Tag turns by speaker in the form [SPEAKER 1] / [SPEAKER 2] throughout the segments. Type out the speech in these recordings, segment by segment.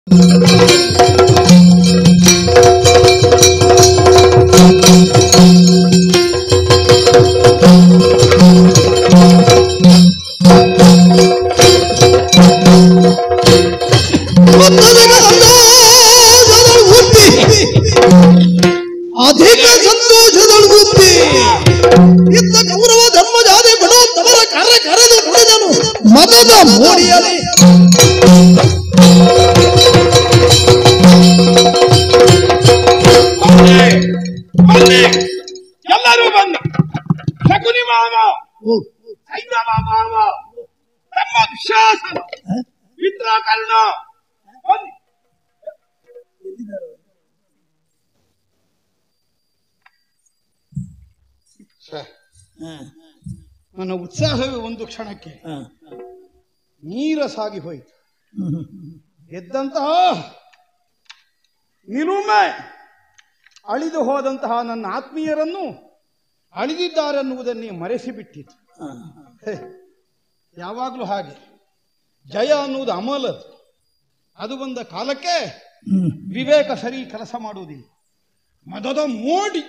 [SPEAKER 1] ಅಧಿಕ ಸಂತೋಷದಳು ಬುದ್ಧಿ ಇತ್ತ ಕೌರವ ಧರ್ಮ ಜಾತಿ ಬಡೋತ್ತಮರ ಕರೆ ಕರೆದು ನುಡಿದನು ಮದದ ಮೋಡಿಯಲಿ
[SPEAKER 2] ಬಂದೆ, ಬಂದೆ. ಎಲ್ಲರೂ ಬಂದ ಶಕುನಿ ಮಾವ
[SPEAKER 1] ಓ,
[SPEAKER 2] ಸೈನ್ಯ ಮಾವ ತಮ್ಮ ದುಶಾಸನ ಮಿತ್ರಕರ್ಣ ಬನ್ನಿ
[SPEAKER 1] ನನ್ನ ಉತ್ಸಾಹವೇ ಒಂದು ಕ್ಷಣಕ್ಕೆ ನೀರಸಾಗಿ ಹೋಯಿತು ಎದ್ದಂತಹ ನಿಲುಮೆ ಅಳಿದು ಹೋದಂತಹ ನನ್ನ ಆತ್ಮೀಯರನ್ನು ಅಳಿದಿದ್ದಾರೆನ್ನುವುದನ್ನೇ ಮರೆಸಿಬಿಟ್ಟಿತು ಹೇ, ಯಾವಾಗಲೂ ಹಾಗೆ ಜಯ ಅನ್ನುವುದು ಅಮಲದು ಅದು ಬಂದ ಕಾಲಕ್ಕೆ ವಿವೇಕ ಸರಿ ಕೆಲಸ ಮಾಡುವುದಿಲ್ಲ ಮದದ ಮೋಡಿ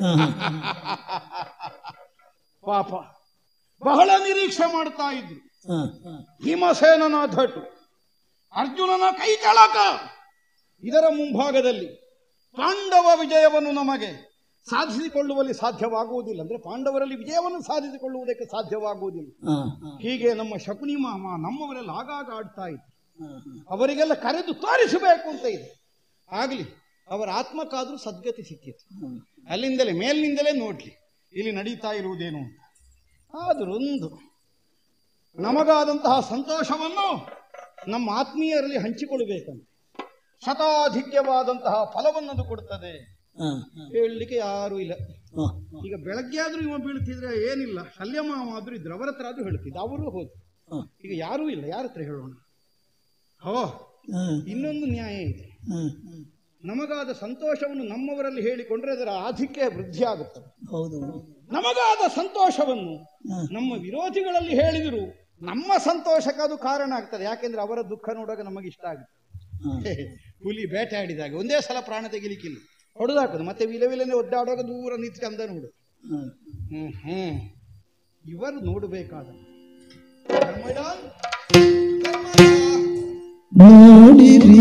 [SPEAKER 1] ಪಾಪ ಬಹಳ ನಿರೀಕ್ಷೆ ಮಾಡ್ತಾ ಇದ್ರು ಭೀಮಸೇನನ ಧಟು ಅರ್ಜುನನ ಕೈ ಕೆಳಕ ಇದರ ಮುಂಭಾಗದಲ್ಲಿ ಪಾಂಡವ ವಿಜಯವನ್ನು ನಮಗೆ ಸಾಧಿಸಿಕೊಳ್ಳುವಲ್ಲಿ ಸಾಧ್ಯವಾಗುವುದಿಲ್ಲ ಅಂದ್ರೆ ಪಾಂಡವರಲ್ಲಿ ವಿಜಯವನ್ನು ಸಾಧಿಸಿಕೊಳ್ಳುವುದಕ್ಕೆ ಸಾಧ್ಯವಾಗುವುದಿಲ್ಲ ಹೀಗೆ ನಮ್ಮ ಶಕುನಿ ಮಾಮ ನಮ್ಮವರೆಲ್ಲ ಆಗಾಗ ಆಡ್ತಾ ಇದ್ರು ಅವರಿಗೆಲ್ಲ ಕರೆದು ತೋರಿಸಬೇಕು ಅಂತ ಇದೆ ಆಗ್ಲಿ ಅವರ ಆತ್ಮಕ್ಕಾದ್ರೂ ಸದ್ಗತಿ ಸಿಕ್ಕಿತು ಅಲ್ಲಿಂದಲೇ ಮೇಲಿನಿಂದಲೇ ನೋಡ್ಲಿ ಇಲ್ಲಿ ನಡೀತಾ ಇರುವುದೇನು ಅಂತ ಆದ್ರೊಂದು ನಮಗಾದಂತಹ ಸಂತೋಷವನ್ನು ನಮ್ಮ ಆತ್ಮೀಯರಲ್ಲಿ ಹಂಚಿಕೊಳ್ಬೇಕಂತ ಶತಾಧಿಕ್ಯವಾದಂತಹ ಫಲವನ್ನದು ಕೊಡ್ತದೆ ಹೇಳಲಿಕ್ಕೆ ಯಾರೂ ಇಲ್ಲ ಈಗ ಬೆಳಗ್ಗೆ ಆದ್ರೂ ಇವ ಬೀಳ್ತಿದ್ರೆ ಏನಿಲ್ಲ ಶಲ್ಯಮಾವ ಆದ್ರೂ ಇದ್ರು ಅವರ ಹತ್ರ ಆದ್ರೂ ಹೇಳ್ತಿದ್ದ ಅವರು ಹೋದ್ರು ಈಗ ಯಾರೂ ಇಲ್ಲ ಯಾರ ಹತ್ರ ಹೇಳೋಣ ಹೋ ಇನ್ನೊಂದು ನ್ಯಾಯ ಇದೆ ನಮಗಾದ ಸಂತೋಷವನ್ನು ನಮ್ಮವರಲ್ಲಿ ಹೇಳಿಕೊಂಡ್ರೆ ಅದರ ಆಧಿಕ್ಯ ವೃದ್ಧಿ ಆಗುತ್ತದೆ
[SPEAKER 3] ಹೌದು
[SPEAKER 1] ನಮಗಾದ ಸಂತೋಷವನ್ನು ನಮ್ಮ ವಿರೋಧಿಗಳಲ್ಲಿ ಹೇಳಿದರು ನಮ್ಮ ಸಂತೋಷಕ್ಕೆ ಅದು ಕಾರಣ ಆಗ್ತದೆ ಯಾಕೆಂದ್ರೆ ಅವರ ದುಃಖ ನೋಡುವಾಗ ನಮಗೆ ಇಷ್ಟ ಆಗುತ್ತೆ ಹೇ, ಹುಲಿ ಬೇಟೆ ಆಡಿದಾಗ ಒಂದೇ ಸಲ ಪ್ರಾಣ ತೆಗಿಲಿಕ್ಕಿಲ್ಲ ಹೊಡೆದಾಕೋದು ಮತ್ತೆ ವಿಲೆ ವಿಲೆನೆ ಒದ್ದಾಡುವಾಗ ದೂರ ನಿಂತು ಚಂದ ನೋಡು ಹ್ಮ್ ಹ್ಮ್ ಇವರು ನೋಡಬೇಕಾದ ಧರ್ಮರಾಜ್, ಧರ್ಮರಾಜ್.
[SPEAKER 3] ನೋಡಿರಿ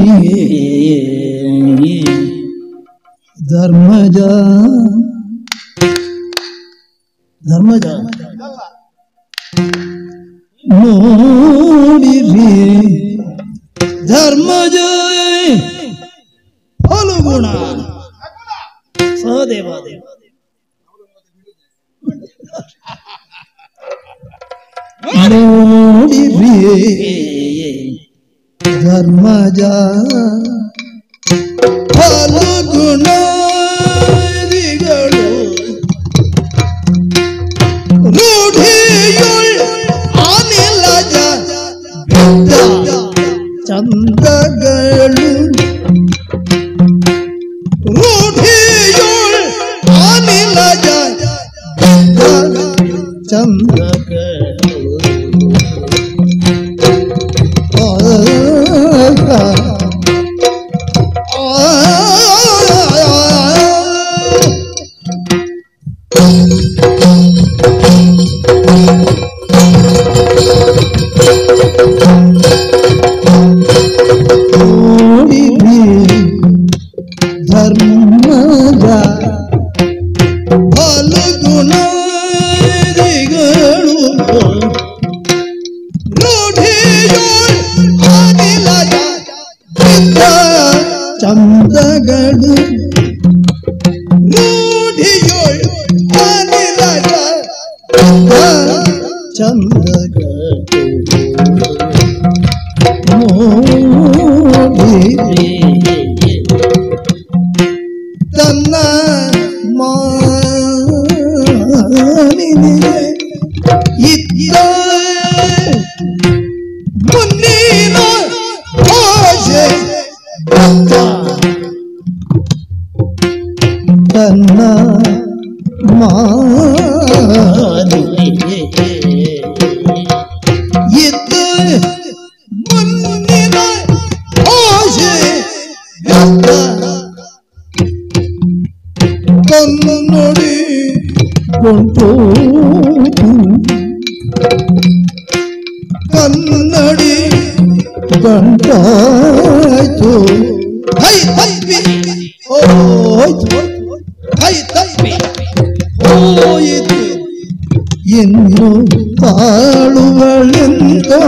[SPEAKER 3] ಧರ್ಮಜ ಧರ್ಮಜ
[SPEAKER 1] ಇದಲ್ಲ.
[SPEAKER 3] ನೋಡಿರಿ ಧರ್ಮಜ ಫಲಗುಣ ಸಹದೇವ ನೋಡಿರಿ ಧರ್ಮಜ ಫಲಗುಣಗಳು ರೂಢಿಯುಳ್ ಅನಿಲಜ ಬಿದ್ದ ಚಂದಗಳು ರೂಢಿಯುಳ್ ಅನಿಲಜ ಬಿದ್ದ ಚಂದಗಳು ಧರ್ಮದ ಫಲಗುಣಗಳು ಚಂದಗಳು ರೂಢಿಯೋಳ್ ಅನಿಲಜ ಚಂದಗಳು ನೋಡಿರಿ ತನ್ನ ಮಾನಿನಿಗೆ ಇದ್ದ ಮುನ್ನಿನ ಭಾಷೆ ಗೊತ್ತ. ತನ್ನ ಮಾನಿನಿಗೆ ಇದ್ದ ಮುನ್ನಿನ ಭಾಷೆ ಕೊಂಟು ಕನ್ನಡಿ ಗಂಟಾಯ್ತು ಹೈ ತಪ್ಪಿ ಹೋಯ್ತು ಹೈ ತಪ್ಪಿ ಹೋಯಿತು ಇನ್ನು ತಾಳುವಳೆಂದು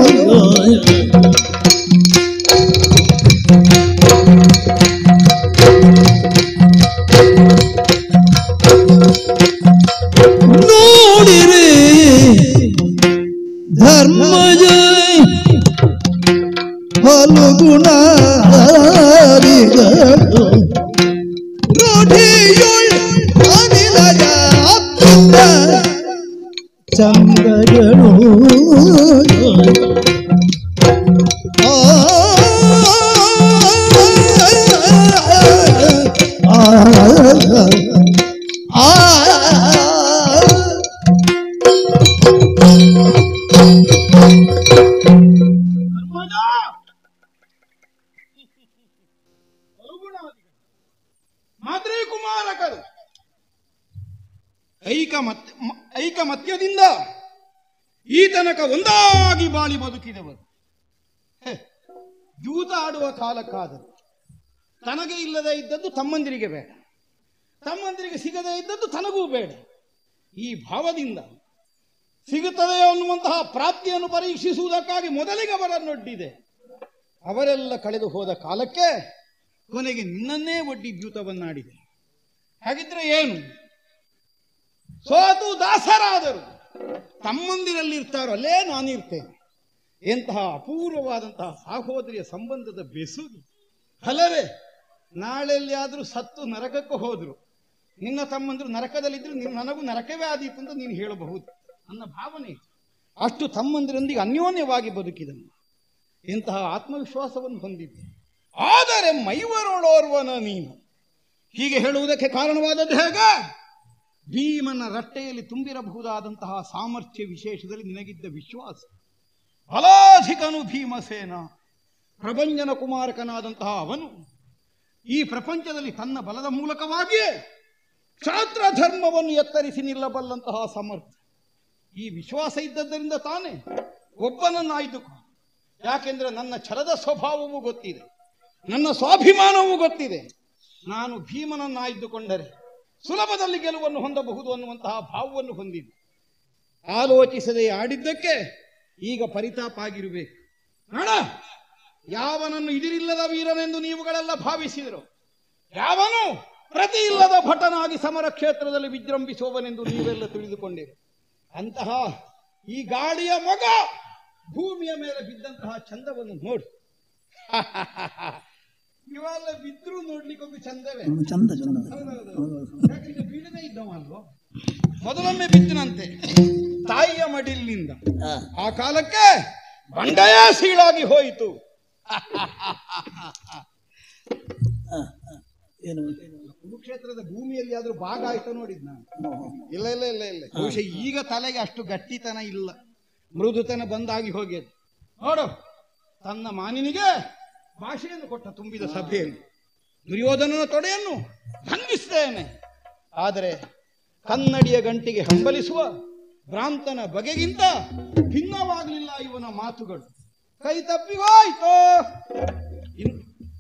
[SPEAKER 3] ನೋಡಿರಿ ಧರ್ಮಜ ಫಲಗುಣ ರೂಢಿಯುಳ್ ಅನಿಲಜ ಅಪ್ಪುತ್ತ ಚಂದ್ರಗಳು ಆ ಆ
[SPEAKER 2] ಧರ್ಮಜ ಫಲ್ಗುಣಾದಿಗಳು. ಮಾದ್ರಿ ಕುಮಾರಕರು
[SPEAKER 1] ಐಕ ಮತ್ ಮ- ಐಕ ಮತ್ಯದಿಂದ ಈ ತನಕ ಒಂದಾಗಿ ಬಾಳಿ ಬದುಕಿದವರು ಹೆ, ಜೂತ ಆಡುವ ಕಾಲಕ್ಕಾದರು ತನಗೆ ಇಲ್ಲದೆ ಇದ್ದದ್ದು ತಮ್ಮಂದಿರಿಗೆ ಬೇಡ ತಮ್ಮಂದಿರಿಗೆ ಸಿಗದೇ ಇದ್ದದ್ದು ತನಗೂ ಬೇಡ ಈ ಭಾವದಿಂದ ಸಿಗುತ್ತದೆ ಅನ್ನುವಂತಹ ಪ್ರಾಪ್ತಿಯನ್ನು ಪರೀಕ್ಷಿಸುವುದಕ್ಕಾಗಿ ಮೊದಲಿಗೆ ಅವರನ್ನೊಡ್ಡಿದೆ ಅವರೆಲ್ಲ ಕಳೆದು ಹೋದ ಕಾಲಕ್ಕೆ ಕೊನೆಗೆ ನಿನ್ನನ್ನೇ ಒಡ್ಡಿ ದ್ಯೂತವನ್ನಾಡಿದೆ ಹಾಗಿದ್ರೆ ಏನು ಸೋತು ದಾಸರಾದರು ತಮ್ಮಂದಿರಲ್ಲಿ ಇರ್ತಾರೋ ಅಲ್ಲೇ ನಾನಿರ್ತೇನೆ ಎಂತಹ ಅಪೂರ್ವವಾದಂತಹ ಸಾಹೋದರಿಯ ಸಂಬಂಧದ ಬೆಸುಗೆ ಫಲವೇ ನಾಳೆಲ್ಲಿಯಾದರೂ ಸತ್ತು ನರಕಕ್ಕೆ ಹೋದ್ರು ನಿನ್ನ ತಮ್ಮಂದ್ರು ನರಕದಲ್ಲಿದ್ರು ನಿನ್ನ ನನಗೂ ನರಕವೇ ಆದೀತು ಅಂತ ನೀನು ಹೇಳಬಹುದು ನನ್ನ ಭಾವನೆ ಇದು. ಅಷ್ಟು ತಮ್ಮಂದಿರೊಂದಿಗೆ ಅನ್ಯೋನ್ಯವಾಗಿ ಬದುಕಿದನು ಇಂತಹ ಆತ್ಮವಿಶ್ವಾಸವನ್ನು ಹೊಂದಿದ್ದೆ ಆದರೆ ಮೈವರೊಳೋರ್ವನ ನೀನು ಹೀಗೆ ಹೇಳುವುದಕ್ಕೆ ಕಾರಣವಾದದ್ದು ಹೇಗೆ ಭೀಮನ ರಟ್ಟೆಯಲ್ಲಿ ತುಂಬಿರಬಹುದಾದಂತಹ ಸಾಮರ್ಥ್ಯ ವಿಶೇಷದಲ್ಲಿ ನಿನಗಿದ್ದ ವಿಶ್ವಾಸ ಫಲಾಧಿಕನು ಭೀಮಸೇನ ಪ್ರಭಂಜನ ಕುಮಾರಕನಾದಂತಹ ಅವನು ಈ ಪ್ರಪಂಚದಲ್ಲಿ ತನ್ನ ಬಲದ ಮೂಲಕವಾಗಿಯೇ ಕ್ಷಾತ್ರ ಧರ್ಮವನ್ನು ಎತ್ತರಿಸಿ ನಿಲ್ಲಬಲ್ಲಂತಹ ಸಮರ್ಥ ಈ ವಿಶ್ವಾಸ ಇದ್ದದ್ದರಿಂದ ತಾನೇ ಒಬ್ಬನನ್ನು ಆಯ್ದುಕೊ ಯಾಕೆಂದ್ರೆ ನನ್ನ ಛಲದ ಸ್ವಭಾವವೂ ಗೊತ್ತಿದೆ ನನ್ನ ಸ್ವಾಭಿಮಾನವೂ ಗೊತ್ತಿದೆ ನಾನು ಭೀಮನನ್ನು ಆಯ್ದುಕೊಂಡರೆ ಸುಲಭದಲ್ಲಿ ಗೆಲುವನ್ನು ಹೊಂದಬಹುದು ಅನ್ನುವಂತಹ ಭಾವವನ್ನು ಹೊಂದಿದ್ದೆ ಆಲೋಚಿಸದೆ ಆಡಿದ್ದಕ್ಕೆ ಈಗ ಪರಿತಾಪ ಆಗಿರಬೇಕು ನೋಡ ಯಾವನನ್ನು ಇದಿರಿಲ್ಲದ ವೀರನೆಂದು ನೀವುಗಳೆಲ್ಲ ಭಾವಿಸಿದರು ಯಾವನು ಪ್ರತಿ ಇಲ್ಲದ ಭಟನಾಗಿ ಸಮರ ಕ್ಷೇತ್ರದಲ್ಲಿ ವಿಜೃಂಭಿಸುವವನೆಂದು ನೀವೆಲ್ಲ ತಿಳಿದುಕೊಂಡಿರಿ ಅಂತಹ ಈ ಗಾಳಿಯ ಮಗ ಭೂಮಿಯ ಮೇಲೆ ಬಿದ್ದಂತಹ ಚಂದವನ್ನು ನೋಡು ಇವೆಲ್ಲ ಬಿದ್ದರೂ ನೋಡ್ಲಿಕ್ಕೆ ಒಂದು ಚಂದವೇ
[SPEAKER 3] ಚಂದ ಚಂದ
[SPEAKER 1] ಯಾಕಂದ್ರೆ ಬೀಳದೇ ಇದ್ದವ ಅಲ್ವೋ ಮೊದಲೊಮ್ಮೆ ಬಿದ್ದನಂತೆ ತಾಯಿಯ ಮಡಿಲಿನಿಂದ ಆ ಕಾಲಕ್ಕೆ ಬಂಡೆಯ ಸೀಳಾಗಿ ಹೋಯಿತು
[SPEAKER 3] ಏನು
[SPEAKER 1] ಕುರುಕ್ಷೇತ್ರದ ಭೂಮಿಯಲ್ಲಿ ಆದ್ರೂ ಭಾಗ ಆಯ್ತು ನೋಡಿದ್ ನಾನು ಇಲ್ಲ ಇಲ್ಲ ಇಲ್ಲ ಇಲ್ಲ ಬಹುಶಃ ಈಗ ತಲೆಗೆ ಅಷ್ಟು ಗಟ್ಟಿತನ ಇಲ್ಲ ಮೃದುತನ ಬಂದಾಗಿ ಹೋಗ್ಯದು ನೋಡು ತನ್ನ ಮಾನಿನಿಗೆ ಭಾಷೆಯನ್ನು ಕೊಟ್ಟ ತುಂಬಿದ ಸಭೆಯಲ್ಲಿ ದುರ್ಯೋಧನನ ತೊಡೆಯನ್ನು ಭಂಗಿಸ್ತೇನೆ ಆದರೆ ಕನ್ನಡಿಯ ಗಂಟಿಗೆ ಹಂಬಲಿಸುವ ಭ್ರಾಂತನ ಬಗೆಗಿಂತ ಭಿನ್ನವಾಗಲಿಲ್ಲ ಇವನ ಮಾತುಗಳು ಕೈ ತಪ್ಪಿಗೋಯ್ತು ಇನ್-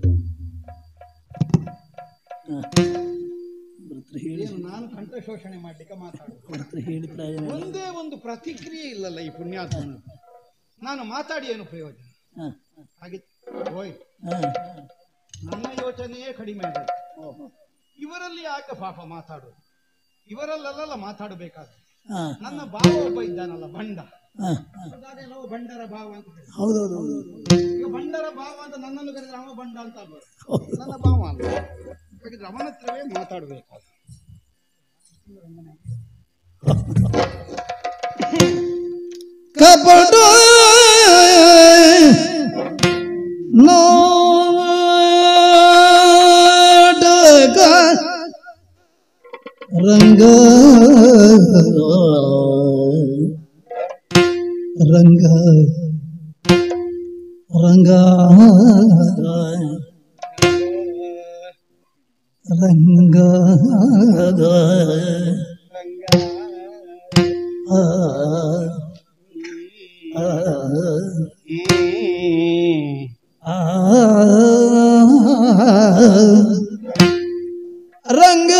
[SPEAKER 3] ಹತ್ರ ಹೇಳಿ
[SPEAKER 1] ಏನು ನಾನು ಕಂಠ ಶೋಷಣೆ ಮಾಡ್ಲಿಕ್ಕೆ ಮಾತಾಡುದು
[SPEAKER 3] ಹತ್ರ ಹೇಳಿ ಪ್ರಯೋಜನ ಇಲ್ಲ.
[SPEAKER 1] ಒಂದೇ ಒಂದು ಪ್ರತಿಕ್ರಿಯೆ ಇಲ್ಲಲ್ಲ ಈ ಪುಣ್ಯಾತ್ಮನ ನಾನು ಮಾತಾಡಿ ಏನು ಪ್ರಯೋಜನ
[SPEAKER 3] ಹ,
[SPEAKER 1] ಹಾಗೆ ಹೋಯ್
[SPEAKER 3] ಹ,
[SPEAKER 1] ನನ್ನ ಯೋಚನೆಯೇ ಕಡಿಮೆ ಆಗಿದೆ ಇವರಲ್ಲಿ ಯಾಕೆ ಪಾಪ ಮಾತಾಡೋದು ಇವರಲ್ಲೆಲ್ಲ ಮಾತಾಡಬೇಕಾದ
[SPEAKER 3] ಹ,
[SPEAKER 1] ನನ್ನ ಭಾವ ಒಬ್ಬ ಇದ್ದಾನಲ್ಲ ಬಂಡ
[SPEAKER 3] ಹ, ಹ.
[SPEAKER 1] ಅದಾಗ ನಾವು ಬಂಡರ ಭಾವ ಅಂತ ಹೇಳ್ತೀವಿ.
[SPEAKER 3] ಹೌದೌದು ಹೌದು
[SPEAKER 1] ಈಗ ಬಂಡರ ಭಾವ ಅಂತ ನನ್ನನ್ನು ಕರೆದ್ರೆ ಅವ ಬಂಡ ಅಂತ ಅಲ್ವ ನನ್ನ ಭಾವ ಅಲ್ಲ ಹಾಗಿದ್ರೆ ಅವನ ಹತ್ರವೇ ಮಾತಾಡಬೇಕಾದ
[SPEAKER 3] ಕಪಟ ನಾಟಕ ರಂಗ ರಂಗ ರಂಗ ರಂಗ ಆ,
[SPEAKER 1] ಹ್ಮ್.
[SPEAKER 3] ಆ, ರಂಗ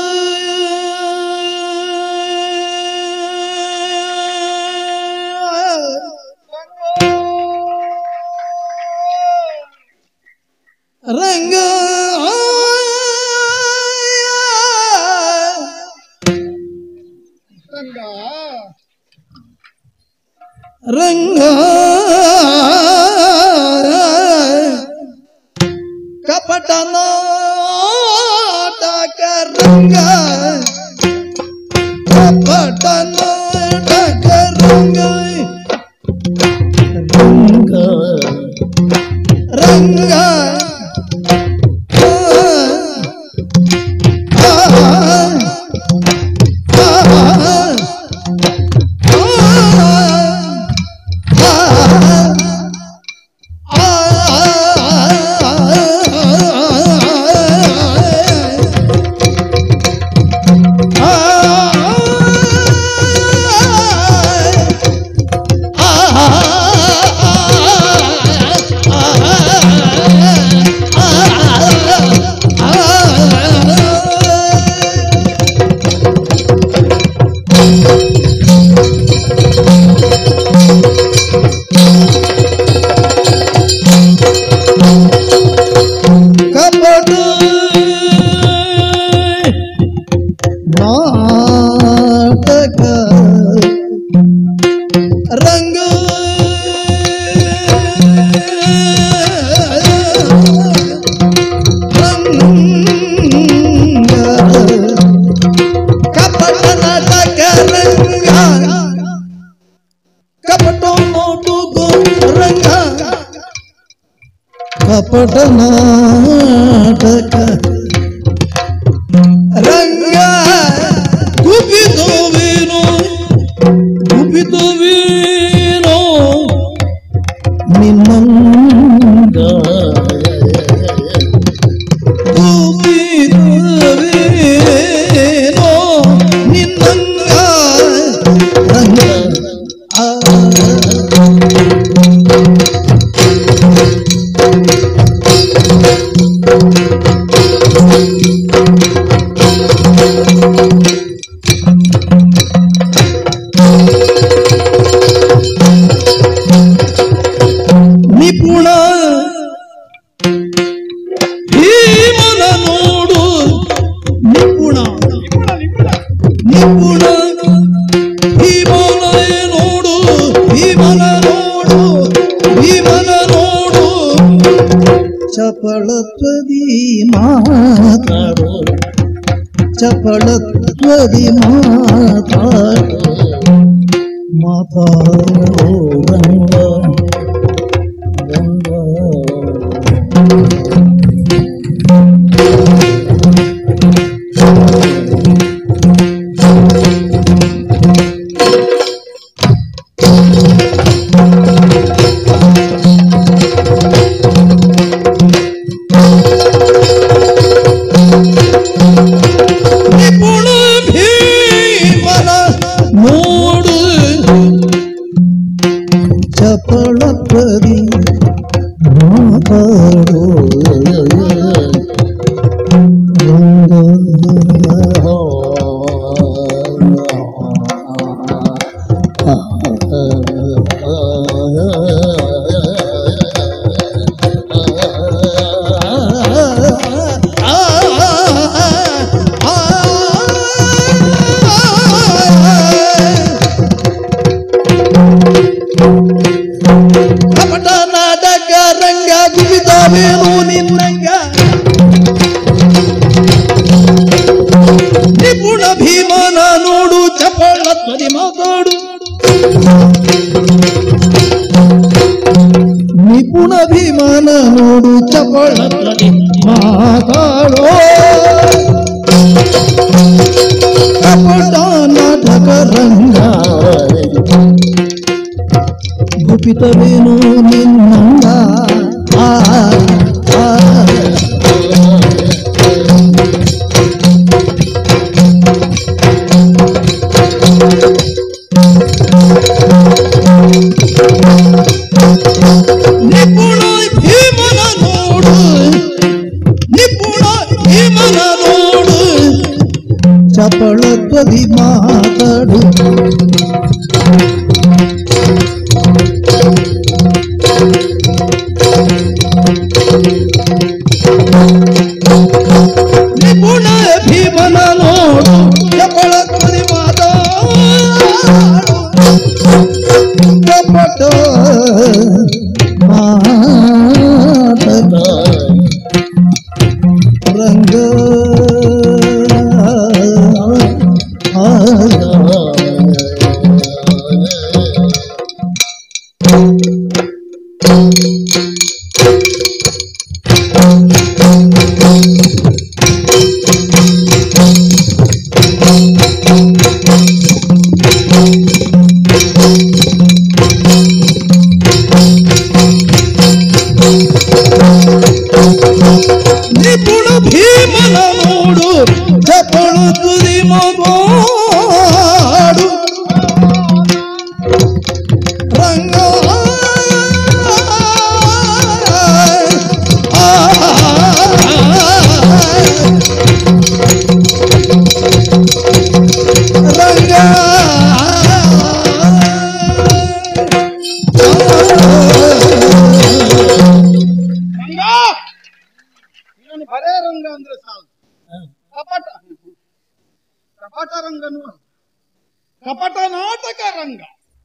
[SPEAKER 3] ರಂಗ
[SPEAKER 2] ರಂಗ
[SPEAKER 3] ರಂಗ ಕಪಟ ನಾಟಕ ರಂಗ ಕಪಟ ನಾಟಕ ರಂಗ ರಂಗ ರಂಗ ಆ, ಆ, ಆ, ಆ, ಕಪಟ ನಾಟಕ ರಂಗ ರಂಗ ಕಪಟ ನಾಟಕ ರಂಗ ಕಪಟ ನೋಟು ರಂಗ ಕಪಟ ನಾಟಕ ರಂಗ ಕುಪಿತುವೇನೋ ಕುಪಿತುವೇನೋ ನಿನ್ನಂಗ ಕುಪಿತುವೇನೋ ನಿನ್ನಂಗ ರಂಗ ಆ ನಿಪುಣ ಭೀಮನ ನೋಡು ನಿಪುಣ
[SPEAKER 2] ನಿಪುಣ ನಿಪುಣ
[SPEAKER 3] ನಿಪುಣ ಭೀಮನ ನೋಡು ಭೀಮನ ನೋಡು ಭೀಮನ ನೋಡು ಚಪಳತ್ವದಿ ಮಾತಾಡು ಚಪಳತ್ವದಿ ಮಾತಾಡು ಮಾತಾಡೋ ರಂಗ ರಂಗ ನಿಪುಣ ಭೀಮನ ನೋಡು ಚಪಳಪದಿ ಮಾತಾಡು ಕಪಟ ನಾಟಕ ರಂಗ ಗುಬಿದವೇನು ನಿನ್ನಂಗ ನಿಪುಣ ಭೀಮನ ನೋಡು ಚಪಳ ಧ್ವನಿ ಮಾತಾಡು ನಿಪುಣ ಭೀಮನ ನೋಡು ಚಪಳ ಧ್ವನಿ ಮಾತಾಡೋ ಕಪಟ ನಾಟಕ ರಂಗ ಗುಪಿತವೇನು ನಿನ್ನಂಗ ಆ, ಆ, ಚಪಳತ್ವದಿ ಮಾತಾಡು ನಿಪುಣ ಭೀಮನ ನೋಡು ಚಪಳತ್ವದಿ ಮಾತಾಡು ಕಪಟ ಮಾತಡ ರಂಗ ನಿಪುಣ ಭೀಮನ ನೋಡು ಚಪಳು ತುದಿ ಮಗೋಡು ರಂಗ ರಂಗ
[SPEAKER 2] ರಂಗ ಇವನು ಬರೇ ರಂಗ ಅಂದ್ರೆ ಸಾಲು ಕಪಟ ಕಪಟ ರಂಗನು ಅಲ್ಲ. ಕಪಟ ನಾಟಕ ರಂಗ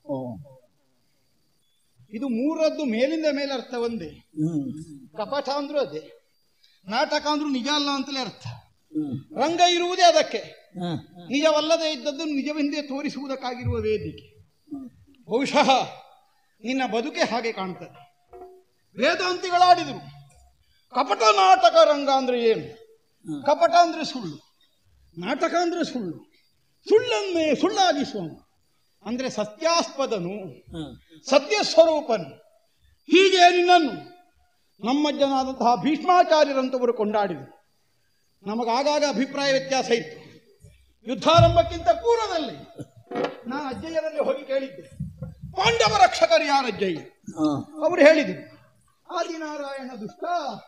[SPEAKER 1] ಇದು ಮೂರದ್ದು ಮೇಲಿಂದ ಮೇಲೆ ಅರ್ಥ ಒಂದೇ ಕಪಟ ಅಂದ್ರೂ ಅದೇ ನಾಟಕ ಅಂದ್ರೂ ನಿಜ ಅಲ್ಲ ಅಂತಲೇ ಅರ್ಥ ರಂಗ ಇರುವುದೇ ಅದಕ್ಕೆ ನಿಜವಲ್ಲದೆ ಇದ್ದದ್ದು ನಿಜವೆಂದೇ ತೋರಿಸುವುದಕ್ಕಾಗಿರುವ ವೇದಿಕೆ ಬಹುಶಃ ನಿನ್ನ ಬದುಕೆ ಹಾಗೆ ಕಾಣ್ತದೆ ವೇದಾಂತಿಗಳಾಡಿದರು ಕಪಟ ನಾಟಕ ರಂಗ ಅಂದ್ರೆ ಏನು ಕಪಟ ಅಂದ್ರೆ ಸುಳ್ಳು ನಾಟಕ ಅಂದ್ರೆ ಸುಳ್ಳು ಸುಳ್ಳನ್ನೇ ಸುಳ್ಳಾಗಿಸುವ ಅಂದ್ರೆ ಸತ್ಯಾಸ್ಪದನು ಸತ್ಯ ಸ್ವರೂಪನು ಹೀಗೆ ನಿನ್ನನ್ನು ನಮ್ಮಜ್ಜನಾದಂತಹ ಭೀಷ್ಮಾಚಾರ್ಯರಂತವರು ಕೊಂಡಾಡಿದರು ನಮಗಾಗಾಗ ಅಭಿಪ್ರಾಯ ವ್ಯತ್ಯಾಸ ಇತ್ತು ಯುದ್ಧಾರಂಭಕ್ಕಿಂತ ಪೂರ್ವದಲ್ಲಿ ನಾನು ಅಜ್ಜಯ್ಯರಲ್ಲಿ ಹೋಗಿ ಕೇಳಿದ್ದೆ ಪಾಂಡವ ರಕ್ಷಕರು ಯಾರಜ್ಜಯ್ಯ ಅವರು ಹೇಳಿದರು ಆದಿನಾರಾಯಣ ದುಷ್ಟ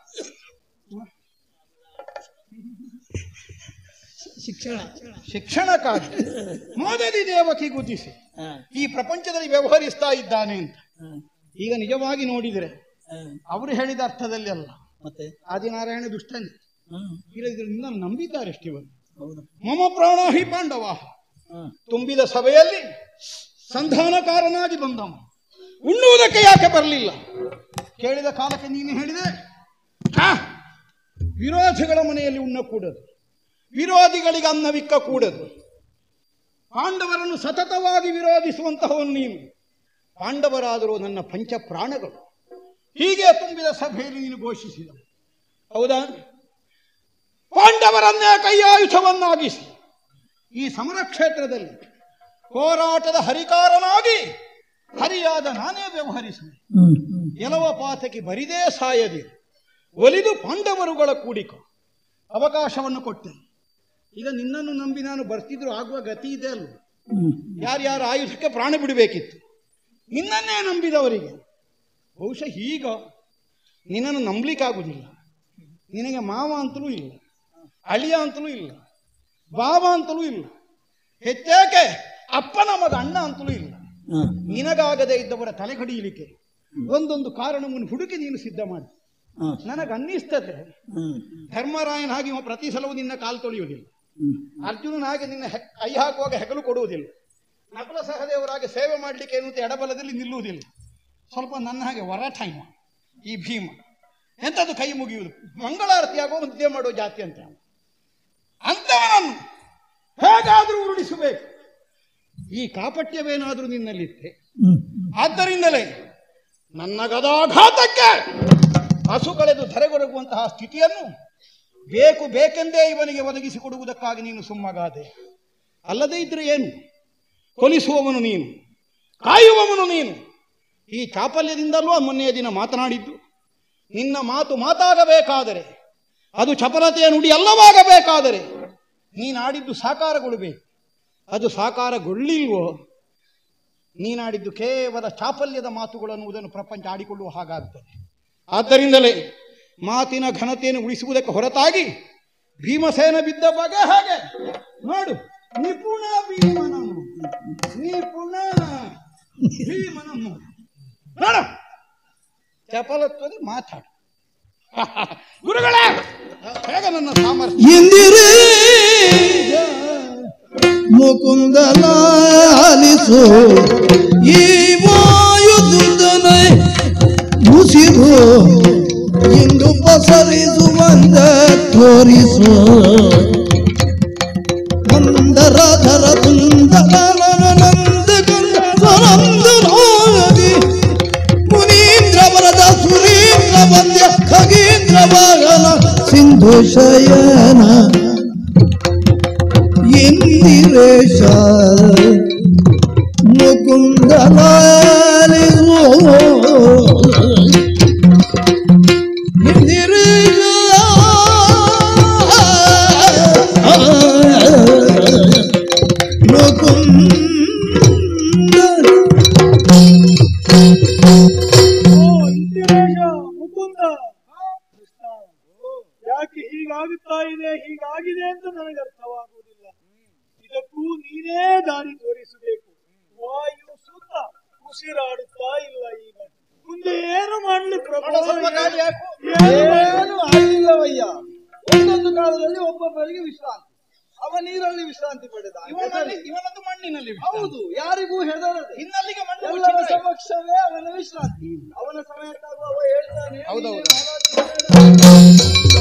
[SPEAKER 3] ಶಿಕ್ಷಣ
[SPEAKER 1] ಶಿಕ್ಷಣಕ್ಕಾಗಿ ಮೋದದಿ ದೇವಕಿ ಗುದ್ದಿಸಿ ಈ ಪ್ರಪಂಚದಲ್ಲಿ ವ್ಯವಹರಿಸ್ತಾ ಇದ್ದಾನೆ ಅಂತ ಈಗ ನಿಜವಾಗಿ ನೋಡಿದರೆ ಅವರು ಹೇಳಿದ ಅರ್ಥದಲ್ಲಿ ಅಲ್ಲ
[SPEAKER 3] ಮತ್ತೆ
[SPEAKER 1] ಆದಿನಾರಾಯಣ ದುಷ್ಟನೇ ಇಲ್ಲದಿದ್ರೆ ನಿನ್ನನ್ನು ನಂಬಿದ್ದಾರೆ ಇವರು
[SPEAKER 3] ಹೌದು
[SPEAKER 1] ಮಮ ಪ್ರಾಣ ಹಿ ಪಾಂಡವ ತುಂಬಿದ ಸಭೆಯಲ್ಲಿ ಸಂಧಾನಕಾರನಾಗಿ ಬಂದವ ಉಣ್ಣುವುದಕ್ಕೆ ಯಾಕೆ ಬರಲಿಲ್ಲ ಕೇಳಿದ ಕಾಲಕ್ಕೆ ನೀನು ಹೇಳಿದೆ "ಹಾ, ವಿರೋಧಿಗಳ ಮನೆಯಲ್ಲಿ ಉಣ್ಣಕೂಡದು ವಿರೋಧಿಗಳಿಗೆ ಅನ್ನವಿಕ್ಕ ಕೂಡದು ಪಾಂಡವರನ್ನು ಸತತವಾಗಿ ವಿರೋಧಿಸುವಂತಹವನು ನೀನು ಪಾಂಡವರಾದರೂ ನನ್ನ ಪಂಚ ಪ್ರಾಣಗಳು ಹೀಗೆ ತುಂಬಿದ ಸಭೆಯಲ್ಲಿ ನೀನು ಘೋಷಿಸಿದ ಹೌದಾ ಪಾಂಡವರನ್ನೇ ಕೈಯಾಯುಧವನ್ನಾಗಿಸಿ ಈ ಸಮರ ಕ್ಷೇತ್ರದಲ್ಲಿ ಹೋರಾಟದ ಹರಿಕಾರನಾಗಿ ಹರಿಯಾದ ನಾನೇ ವ್ಯವಹರಿಸುವೆ ಎಲವ ಪಾತಕಿ ಬರಿದೇ ಸಾಯದಿ ಒಲಿದು ಪಾಂಡವರುಗಳ ಕೂಡಿಕೊ ಅವಕಾಶವನ್ನು ಕೊಟ್ಟೆ ಈಗ ನಿನ್ನನ್ನು ನಂಬಿ ನಾನು ಬರ್ತಿದ್ರು ಆಗುವ ಗತಿ ಇದೆ ಅಲ್ವ ಯಾರ್ಯಾರ ಆಯುಧಕ್ಕೆ ಪ್ರಾಣ ಬಿಡಬೇಕಿತ್ತು ನಿನ್ನನ್ನೇ ನಂಬಿದವರಿಗೆ ಬಹುಶಃ ಈಗ ನಿನ್ನನ್ನು ನಂಬಲಿಕ್ಕಾಗುವುದಿಲ್ಲ ನಿನಗೆ ಮಾವ ಅಂತಲೂ ಇಲ್ಲ ಅಳಿಯ ಅಂತಲೂ ಇಲ್ಲ ಬಾವ ಅಂತಲೂ ಇಲ್ಲ ಹೆಚ್ಚೇಕೆ ಅಪ್ಪನ ಮಗ ಅಣ್ಣ ಅಂತಲೂ ಇಲ್ಲ ನಿನಗಾಗದೇ ಇದ್ದವರ ತಲೆ ಕಡಿಯಲಿಕ್ಕೆ ಒಂದೊಂದು ಕಾರಣವನ್ನು ಹುಡುಕಿ ನೀನು ಸಿದ್ಧ ಮಾಡಿ ನನಗೆ ಅನ್ನಿಸ್ತದೆ ಧರ್ಮರಾಯನ ಹಾಗೆ ಇವ ಪ್ರತಿ ಸಲವೂ ನಿನ್ನ ಕಾಲು ತೊಳೆಯುವುದಿಲ್ಲ ಅರ್ಜುನನ ಹಾಗೆ ನಿನ್ನ ಹೆ- ಕೈ ಹಾಕುವಾಗ ಹೆಗಲು ಕೊಡುವುದಿಲ್ಲ ನಕಲ ಸಹದೇವರಾಗೆ ಸೇವೆ ಮಾಡಲಿಕ್ಕೆ ಏನು ಅಂತ ಎಡಬಲದಲ್ಲಿ ನಿಲ್ಲುವುದಿಲ್ಲ ಸ್ವಲ್ಪ ನನ್ನ ಹಾಗೆ ಒರಟ ಇವ ಈ ಭೀಮ ಎಂಥದ್ದು ಕೈ ಮುಗಿಯುವುದು ಮಂಗಳಾರತಿ ಆಗೋ ನಿದ್ದೆ ಮಾಡೋ ಜಾತಿ ಅಂತ ಅವ. ಅಂಥವನನ್ನು ಹೇಗಾದರೂ ಉರುಳಿಸಬೇಕು ಈ ಕಾಪಟ್ಯವೇನಾದರೂ ನಿನ್ನಲ್ಲಿತ್ತೆ ಆದ್ದರಿಂದಲೇ ನನ್ನ ಗದಾಘಾತಕ್ಕೆ ಹಸು ಕಳೆದು ಧರೆಗೊರಗುವಂತಹ ಸ್ಥಿತಿಯನ್ನು ಬೇಕು ಬೇಕೆಂದೇ ಇವನಿಗೆ ಒದಗಿಸಿಕೊಡುವುದಕ್ಕಾಗಿ ನೀನು ಸುಮ್ಮಗಾದೆ ಅಲ್ಲದೇ ಇದ್ರೆ ಏನು ಕೊಲಿಸುವವನು ನೀನು ಕಾಯುವವನು ನೀನು ಈ ಚಾಪಲ್ಯದಿಂದಲೂ ಮೊನ್ನೆಯ ದಿನ ಮಾತನಾಡಿದ್ದು ನಿನ್ನ ಮಾತು ಮಾತಾಗಬೇಕಾದರೆ ಅದು ಚಪಲತೆಯ ನುಡಿ ಅಲ್ಲವಾಗಬೇಕಾದರೆ ನೀನಾಡಿದ್ದು ಸಾಕಾರಗೊಳ್ಳಬೇಕು ಅದು ಸಾಕಾರಗೊಳ್ಳಿಲ್ವೋ ನೀನಾಡಿದ್ದು ಕೇವಲ ಚಾಪಲ್ಯದ ಮಾತುಗಳು ಅನ್ನುವುದನ್ನು ಪ್ರಪಂಚ ಆಡಿಕೊಳ್ಳುವ ಹಾಗಾಗ್ತದೆ ಆದ್ದರಿಂದಲೇ ಮಾತಿನ ಘನತೆಯನ್ನು ಉಳಿಸುವುದಕ್ಕೆ ಹೊರತಾಗಿ ಭೀಮಸೇನ ಬಿದ್ದ ಬಗೆ ಹಾಗೆ ನೋಡು ನಿಪುಣ ಭೀಮನನ್ನು ನಿಪುಣ ಭೀಮನನ್ನು ನೋಡ ಚಪಲತ್ವದಲ್ಲಿ ಮಾತಾಡು ಗುರುಗಳೇ ಹೇಗ ನನ್ನ ಸಾಮರ್ಥ್ಯ
[SPEAKER 3] ಇಂದಿರೇ ಮುಕುಂದಲಾಲಿಸು ಈ ವಾಯುದೂತನ ಮುಸಿದು ಇಂದು ಪಸರಿಸುವಂದ ತೋರಿಸು ಮಂದರಧರ ಸುಂದರ ನಂದ ನೋದಿ ಮುನೀಂದ್ರ ವರದ ಸುರೀಂದ್ರ ವಂದ್ಯ ಖಗೀಂದ್ರ ವಾಹನ ಸಿಂಧು ಶಯನ ಇಂದಿರೇಶ ಮುಕುಂದ ಮುಕುಂದ
[SPEAKER 4] ಓ ಇಂದಿರೇಶ ಮುಕುಂದ ಕೃಷ್ಣ ಯಾಕೆ ಹೀಗಾಗುತ್ತಾ ಇದೆ ಹೀಗಾಗಿದೆ ಅಂತ ನನಗೆ ಅರ್ಥವಾಗುವುದಿಲ್ಲ ಇದಕ್ಕೂ ನೀನೇ ದಾರಿ ತೋರಿಸಬೇಕು ವಾಯು ಸುತ್ತ ಉಸಿರಾಡುತ್ತಾ ಇಲ್ಲ ಈಗ ಮುಂದೆ ಏನು ಮಾಡ್ಲಿ ಪ್ರಭು
[SPEAKER 2] ಸ್ವಲ್ಪ ಗಾಳಿ ಹಾಕು.
[SPEAKER 4] ಏನು ಮಾಡ್ಲಿ?
[SPEAKER 2] ಏನು ಆಗಿಲ್ಲವಯ್ಯ ಒಂದೊಂದು ಕಾಲದಲ್ಲಿ ಒಬ್ಬೊಬ್ಬರಿಗೆ ವಿಶ್ರಾಂತಿ ಅವ ನೀರಲ್ಲಿ ವಿಶ್ರಾಂತಿ ಪಡೆದ
[SPEAKER 1] ಇವನಲ್ಲಿ ಇವನದ್ದು ಮಣ್ಣಿನಲ್ಲಿ ವಿಶ್ರಾಂತಿ.
[SPEAKER 2] ಹೌದು ಯಾರಿಗೂ ಹೆದರದೆ
[SPEAKER 1] ಹಿನ್ನಲ್ಲಿಗೆ ಮಣ್ಣು
[SPEAKER 2] ಎಲ್ಲರ
[SPEAKER 1] ಮುಚ್ಚಿದ್ರೆ
[SPEAKER 2] ಸಮಕ್ಷವೇ ಅವನ ವಿಶ್ರಾಂತಿ ಅವನ ಸಮಯಕ್ಕಾಗುವ ಅವ ಹೇಳ್ತಾನೆ
[SPEAKER 1] ಹೌದೌದು.
[SPEAKER 2] ನೀನೇ ಮಹಾರಾಜ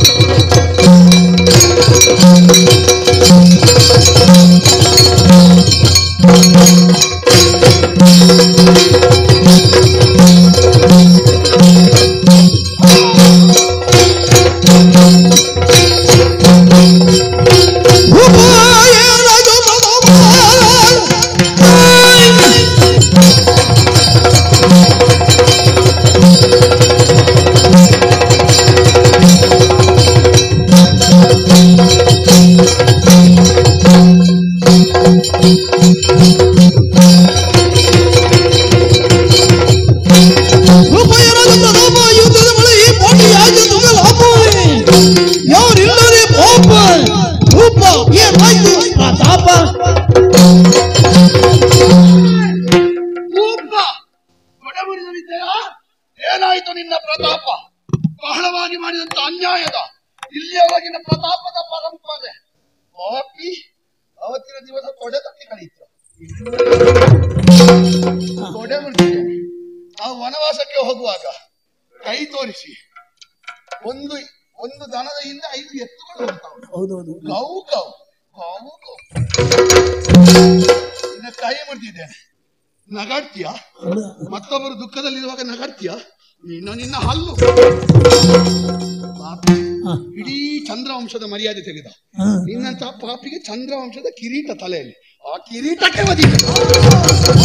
[SPEAKER 3] ಯಾರಿಲ್ಲದೆ ಪಾಪ ರೂಪ ಏನಾಯ್ತು ಪ್ರತಾಪ
[SPEAKER 5] ರೂಪ ಕೊಡಮುರಿದ ವಿದ್ಯೆಯ ಏನಾಯಿತು ನಿನ್ನ ಪ್ರತಾಪ ಬಹಳವಾಗಿ ಮಾಡಿದಂತ ಅನ್ಯಾಯದ ಇಲ್ಲಿಯವರೆಗಿನ ಪ್ರತಾಪದ ಪರಂಪರೆ ಪಾಪಿ ಅವತ್ತಿನ ದಿವಸ ತೊಡೆ ತಟ್ಟಿ ಕಳೀತು ತೊಡೆ ಮುರಿದಿದೆ ನಾವು ವನವಾಸಕ್ಕೆ ಹೋಗುವಾಗ ಕೈ ತೋರಿಸಿ ಒಂದು ಒಂದು ದನದ ಹಿಂದೆ ಐದು ಎತ್ತುಗಳು ಹೋಗ್ತಾವೆ
[SPEAKER 3] ಹೌದೌದು
[SPEAKER 5] ಗೌ ಗೌ ಗೌ ಗೌ ನಿನ್ನ ಕೈ ಮುರಿದಿದ್ದೇನೆ ನಗಾಡ್ತೀಯಾ ಮತ್ತೊಬ್ಬರು ದುಃಖದಲ್ಲಿರುವಾಗ ನಗಾಡ್ತೀಯ ನಿನ್ನ ನಿನ್ನ ಹಲ್ಲು ಪಾಪಿ ಇಡೀ ಚಂದ್ರವಂಶದ ಮರ್ಯಾದೆ ತೆಗೆದ ನಿನ್ನಂತಹ ಪಾಪಿಗೆ ಚಂದ್ರವಂಶದ ಕಿರೀಟ ತಲೆಯಲ್ಲಿ ಆ ಕಿರೀಟಕ್ಕೆ ಒದಿತು